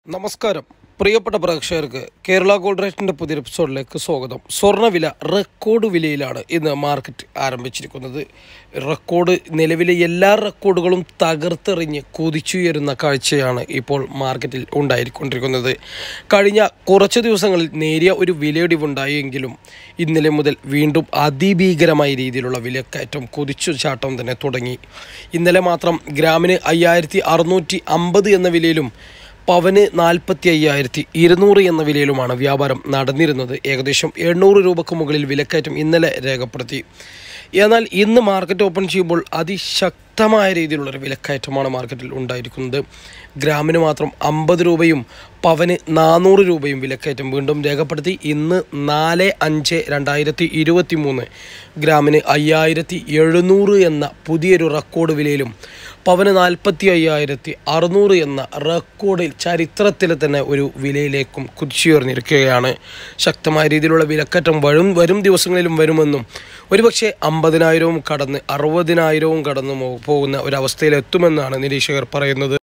നമസ്കാരം പ്രിയപ്പെട്ട പ്രേക്ഷകർക്ക് കേരള ഗോൾഡ് റേറ്റിൻ്റെ പുതിയ എപ്പിസോഡിലേക്ക് സ്വാഗതം സ്വർണ്ണവില റെക്കോർഡ് വിലയിലാണ് ഇന്ന് മാർക്കറ്റ് ആരംഭിച്ചിരിക്കുന്നത് റെക്കോർഡ് നിലവിലെ എല്ലാ റെക്കോർഡുകളും തകർത്തെറിഞ്ഞ് കുതിച്ചുയരുന്ന കാഴ്ചയാണ് ഇപ്പോൾ മാർക്കറ്റിൽ ഉണ്ടായിക്കൊണ്ടിരിക്കുന്നത് കഴിഞ്ഞ കുറച്ച് ദിവസങ്ങളിൽ നേരിയ ഒരു വിലയിടിവുണ്ടായെങ്കിലും ഇന്നലെ മുതൽ വീണ്ടും അതിഭീകരമായ രീതിയിലുള്ള വിലക്കയറ്റം കുതിച്ചു ചാട്ടം തന്നെ തുടങ്ങി ഇന്നലെ മാത്രം ഗ്രാമിന് അയ്യായിരത്തി അറുന്നൂറ്റി അമ്പത് എന്ന വിലയിലും പവന് നാൽപ്പത്തി അയ്യായിരത്തി ഇരുന്നൂറ് എന്ന വിലയിലുമാണ് വ്യാപാരം നടന്നിരുന്നത് ഏകദേശം എണ്ണൂറ് രൂപക്ക് മുകളിൽ വിലക്കയറ്റം ഇന്നലെ രേഖപ്പെടുത്തി എന്നാൽ ഇന്ന് മാർക്കറ്റ് ഓപ്പൺ ചെയ്യുമ്പോൾ അതിശക്തമായ രീതിയിലുള്ളൊരു വിലക്കയറ്റമാണ് മാർക്കറ്റിൽ ഉണ്ടായിരിക്കുന്നത് ഗ്രാമിന് മാത്രം അമ്പത് രൂപയും പവന് നാനൂറ് രൂപയും വിലക്കയറ്റം വീണ്ടും രേഖപ്പെടുത്തി ഇന്ന് നാല് അഞ്ച് രണ്ടായിരത്തി ഇരുപത്തി മൂന്ന് ഗ്രാമിന് അയ്യായിരത്തി എഴുന്നൂറ് എന്ന പുതിയൊരു റെക്കോർഡ് വിലയിലും പവന് നാൽപ്പത്തി അയ്യായിരത്തി അറുന്നൂറ് എന്ന റെക്കോർഡിൽ ചരിത്രത്തിൽ തന്നെ ഒരു വിലയിലേക്കും കുതിച്ചുയർന്നിരിക്കുകയാണ് ശക്തമായ രീതിയിലുള്ള വിലക്കയറ്റം വരും വരും ദിവസങ്ങളിലും വരുമെന്നും ഒരുപക്ഷെ അമ്പതിനായിരവും കടന്ന് അറുപതിനായിരവും കടന്നു മോ- പോകുന്ന ഒരവസ്ഥയിലെത്തുമെന്നാണ് നിരീക്ഷകർ പറയുന്നത്